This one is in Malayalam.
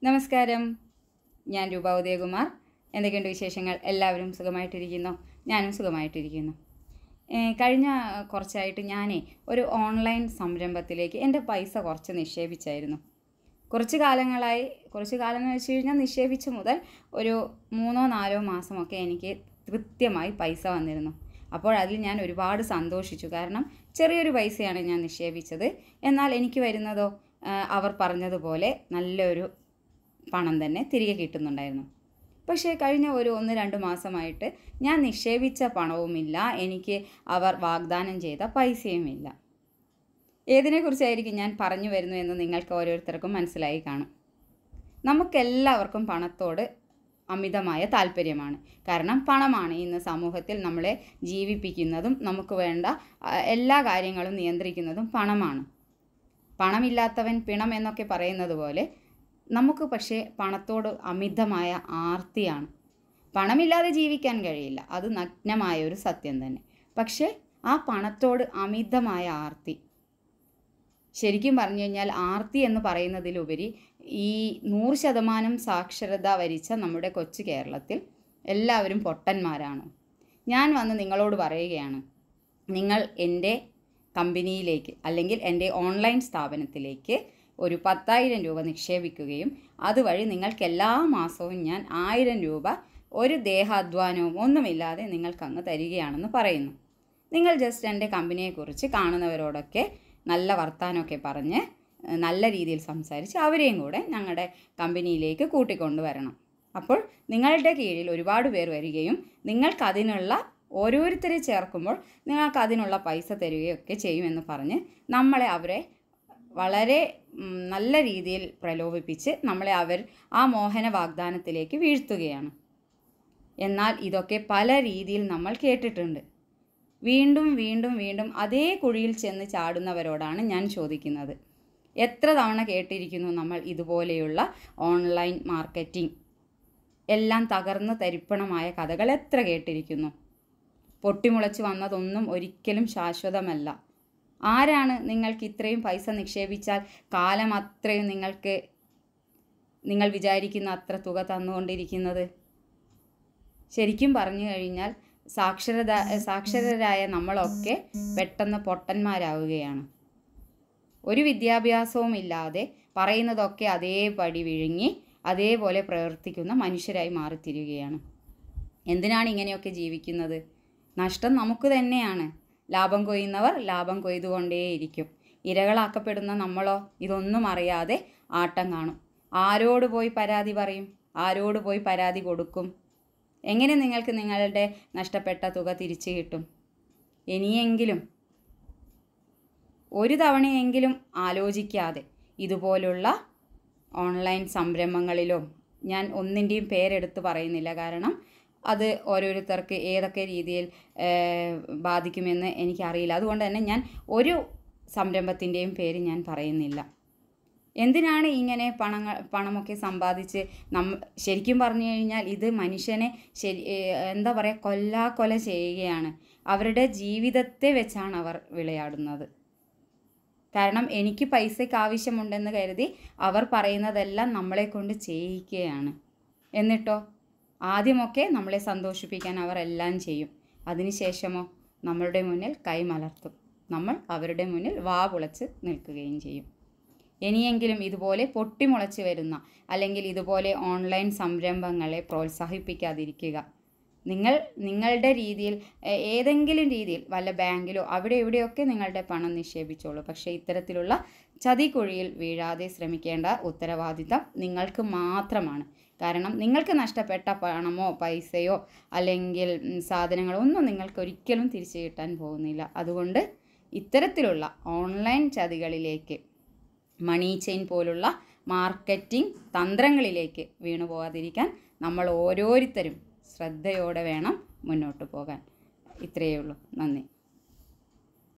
നമസ്കാരം ഞാൻ രൂപ ഉദയകുമാർ എന്തൊക്കെയുണ്ട് വിശേഷങ്ങൾ എല്ലാവരും സുഖമായിട്ടിരിക്കുന്നു ഞാനും സുഖമായിട്ടിരിക്കുന്നു ഏഹ് കഴിഞ്ഞ കുറച്ചായിട്ട് ഞാനേ ഒരു ഓൺലൈൻ സംരംഭത്തിലേക്ക് എൻ്റെ പൈസ കുറച്ച് നിക്ഷേപിച്ചായിരുന്നു കുറച്ച് കാലങ്ങളായി കുറച്ച് കാലം എന്ന് വെച്ച് കഴിഞ്ഞാൽ നിക്ഷേപിച്ച മുതൽ ഒരു മൂന്നോ നാലോ മാസമൊക്കെ എനിക്ക് കൃത്യമായി പൈസ വന്നിരുന്നു അപ്പോൾ അതിൽ ഞാൻ ഒരുപാട് സന്തോഷിച്ചു കാരണം ചെറിയൊരു പൈസയാണ് ഞാൻ നിക്ഷേപിച്ചത് എന്നാൽ എനിക്ക് വരുന്നതോ ആ, അവർ പറഞ്ഞതുപോലെ നല്ലൊരു പണം തന്നെ തിരികെ കിട്ടുന്നുണ്ടായിരുന്നു പക്ഷേ കഴിഞ്ഞ ഒരു ഒന്ന് രണ്ട് മാസമായിട്ട് ഞാൻ നിക്ഷേപിച്ച പണവുമില്ല എനിക്ക് അവർ വാഗ്ദാനം ചെയ്ത പൈസയുമില്ല ഏതിനെക്കുറിച്ചായിരിക്കും ഞാൻ പറഞ്ഞു വരുന്നു എന്ന് നിങ്ങൾക്ക് ഓരോരുത്തർക്കും മനസ്സിലായി കാണും നമുക്കെല്ലാവർക്കും പണത്തോട് അമിതമായ താല്പര്യമാണ് കാരണം പണമാണ് ഇന്ന് സമൂഹത്തിൽ നമ്മളെ ജീവിപ്പിക്കുന്നതും നമുക്ക് വേണ്ട ആ, എല്ലാ കാര്യങ്ങളും നിയന്ത്രിക്കുന്നതും പണമാണ് പണമില്ലാത്തവൻ പിണം എന്നൊക്കെ പറയുന്നത് പോലെ നമുക്ക് പക്ഷേ പണത്തോട് അമിതമായ ആർത്തിയാണ് പണമില്ലാതെ ജീവിക്കാൻ കഴിയില്ല അത് നഗ്നമായ ഒരു സത്യം തന്നെ പക്ഷേ ആ പണത്തോട് അമിതമായ ആർത്തി ശരിക്കും പറഞ്ഞു കഴിഞ്ഞാൽ ആർത്തി എന്ന് പറയുന്നതിലുപരി ഈ നൂറ് ശതമാനം സാക്ഷരത വരിച്ച നമ്മുടെ കൊച്ചു കേരളത്തിൽ എല്ലാവരും പൊട്ടന്മാരാണ് ഞാൻ വന്ന് നിങ്ങളോട് പറയുകയാണ് നിങ്ങൾ എൻ്റെ കമ്പനിയിലേക്ക് അല്ലെങ്കിൽ എൻ്റെ ഓൺലൈൻ സ്ഥാപനത്തിലേക്ക് ഒരു പത്തായിരം രൂപ നിക്ഷേപിക്കുകയും അതുവഴി നിങ്ങൾക്ക് എല്ലാ മാസവും ഞാൻ ആയിരം രൂപ ഒരു ദേഹാധ്വാനവും ഒന്നുമില്ലാതെ നിങ്ങൾക്ക് അങ്ങ് തരികയാണെന്ന് പറയുന്നു നിങ്ങൾ ജസ്റ്റ് എൻ്റെ കമ്പനിയെക്കുറിച്ച് കാണുന്നവരോടൊക്കെ നല്ല വർത്തമാനമൊക്കെ പറഞ്ഞ് ഏഹ്, നല്ല രീതിയിൽ സംസാരിച്ച് അവരെയും കൂടെ ഞങ്ങളുടെ കമ്പനിയിലേക്ക് കൂട്ടിക്കൊണ്ടുവരണം അപ്പോൾ നിങ്ങളുടെ കീഴിൽ ഒരുപാട് പേർ വരികയും നിങ്ങൾക്ക് അതിനുള്ള ഓരോരുത്തരെ ചേർക്കുമ്പോൾ നിങ്ങൾക്ക് അതിനുള്ള പൈസ തരികയൊക്കെ ചെയ്യുമെന്ന് പറഞ്ഞ് നമ്മളെ അവരെ വളരെ ഉം, നല്ല രീതിയിൽ പ്രലോഭിപ്പിച്ച് നമ്മളെ അവർ ആ മോഹന വാഗ്ദാനത്തിലേക്ക് വീഴ്ത്തുകയാണ് എന്നാൽ ഇതൊക്കെ പല രീതിയിൽ നമ്മൾ കേട്ടിട്ടുണ്ട് വീണ്ടും വീണ്ടും വീണ്ടും അതേ കുഴിയിൽ ചെന്ന് ചാടുന്നവരോടാണ് ഞാൻ ചോദിക്കുന്നത് എത്ര തവണ കേട്ടിരിക്കുന്നു നമ്മൾ ഇതുപോലെയുള്ള ഓൺലൈൻ മാർക്കറ്റിംഗ് എല്ലാം തകർന്ന് തരിപ്പണമായ കഥകൾ എത്ര കേട്ടിരിക്കുന്നു പൊട്ടിമുളച്ച് വന്നതൊന്നും ഒരിക്കലും ശാശ്വതമല്ല ആരാണ് നിങ്ങൾക്ക് ഇത്രയും പൈസ നിക്ഷേപിച്ചാൽ കാലം അത്രയും നിങ്ങൾക്ക് നിങ്ങൾ വിചാരിക്കുന്ന അത്ര തുക തന്നുകൊണ്ടിരിക്കുന്നത് ശരിക്കും പറഞ്ഞു കഴിഞ്ഞാൽ സാക്ഷരത സാക്ഷരരായ നമ്മളൊക്കെ പെട്ടെന്ന് പൊട്ടന്മാരാവുകയാണ് ഒരു വിദ്യാഭ്യാസവും ഇല്ലാതെ പറയുന്നതൊക്കെ അതേപടി വിഴുങ്ങി അതേപോലെ പ്രവർത്തിക്കുന്ന മനുഷ്യരായി മാറിത്തിരികയാണ് എന്തിനാണ് ഇങ്ങനെയൊക്കെ ജീവിക്കുന്നത് നഷ്ടം നമുക്ക് തന്നെയാണ് ലാഭം കൊയ്യുന്നവർ ലാഭം കൊയ്തുകൊണ്ടേയിരിക്കും ഇരകളാക്കപ്പെടുന്ന നമ്മളോ ഇതൊന്നും അറിയാതെ ആട്ടം കാണും ആരോട് പോയി പരാതി പറയും ആരോട് പോയി പരാതി കൊടുക്കും എങ്ങനെ നിങ്ങൾക്ക് നിങ്ങളുടെ നഷ്ടപ്പെട്ട തുക തിരിച്ചു കിട്ടും ഇനിയെങ്കിലും ഒരു തവണയെങ്കിലും ആലോചിക്കാതെ ഇതുപോലുള്ള ഓൺലൈൻ സംരംഭങ്ങളിലോ ഞാൻ ഒന്നിൻ്റെയും പേരെടുത്ത് പറയുന്നില്ല കാരണം അത് ഓരോരുത്തർക്ക് ഏതൊക്കെ രീതിയിൽ ഏഹ്, ബാധിക്കുമെന്ന് എനിക്കറിയില്ല അതുകൊണ്ട് തന്നെ ഞാൻ ഒരു സംരംഭത്തിൻ്റെയും പേര് ഞാൻ പറയുന്നില്ല എന്തിനാണ് ഇങ്ങനെ പണങ്ങൾ പണമൊക്കെ സമ്പാദിച്ച് നമ്മ ശരിക്കും പറഞ്ഞു കഴിഞ്ഞാൽ ഇത് മനുഷ്യനെ ശരി ഏഹ് എന്താ പറയുക കൊല്ലാക്കൊല ചെയ്യുകയാണ് അവരുടെ ജീവിതത്തെ വെച്ചാണ് അവർ വിളയാടുന്നത് കാരണം എനിക്ക് പൈസയ്ക്ക് ആവശ്യമുണ്ടെന്ന് കരുതി അവർ പറയുന്നതെല്ലാം നമ്മളെ കൊണ്ട് ചെയ്യിക്കുകയാണ് എന്നിട്ടോ ആദ്യമൊക്കെ നമ്മളെ സന്തോഷിപ്പിക്കാൻ അവർ എല്ലാം ചെയ്യും അതിനുശേഷമോ നമ്മളുടെ മുന്നിൽ കൈമലർത്തും നമ്മൾ അവരുടെ മുന്നിൽ വാ പുളച്ച് നിൽക്കുകയും ചെയ്യും ഇനിയെങ്കിലും ഇതുപോലെ പൊട്ടിമുളച്ച് വരുന്ന അല്ലെങ്കിൽ ഇതുപോലെ ഓൺലൈൻ സംരംഭങ്ങളെ പ്രോത്സാഹിപ്പിക്കാതിരിക്കുക നിങ്ങൾ നിങ്ങളുടെ രീതിയിൽ എ- ഏതെങ്കിലും രീതിയിൽ വല്ല ബാങ്കിലോ അവിടെ എവിടെയൊക്കെ നിങ്ങളുടെ പണം നിക്ഷേപിച്ചോളൂ പക്ഷേ ഇത്തരത്തിലുള്ള ചതിക്കുഴിയിൽ വീഴാതെ ശ്രമിക്കേണ്ട ഉത്തരവാദിത്തം നിങ്ങൾക്ക് മാത്രമാണ് കാരണം നിങ്ങൾക്ക് നഷ്ടപ്പെട്ട പണമോ പൈസയോ അല്ലെങ്കിൽ ഉം, സാധനങ്ങളോ ഒന്നും നിങ്ങൾക്ക് ഒരിക്കലും തിരിച്ചു കിട്ടാൻ പോകുന്നില്ല അതുകൊണ്ട് ഇത്തരത്തിലുള്ള ഓൺലൈൻ ചതികളിലേക്ക് മണി ചെയിൻ പോലുള്ള മാർക്കറ്റിംഗ് തന്ത്രങ്ങളിലേക്ക് വീണു പോകാതിരിക്കാൻ നമ്മൾ ഓരോരുത്തരും ശ്രദ്ധയോടെ വേണം മുന്നോട്ട് പോകാൻ ഇത്രയേ ഉള്ളൂ നന്ദി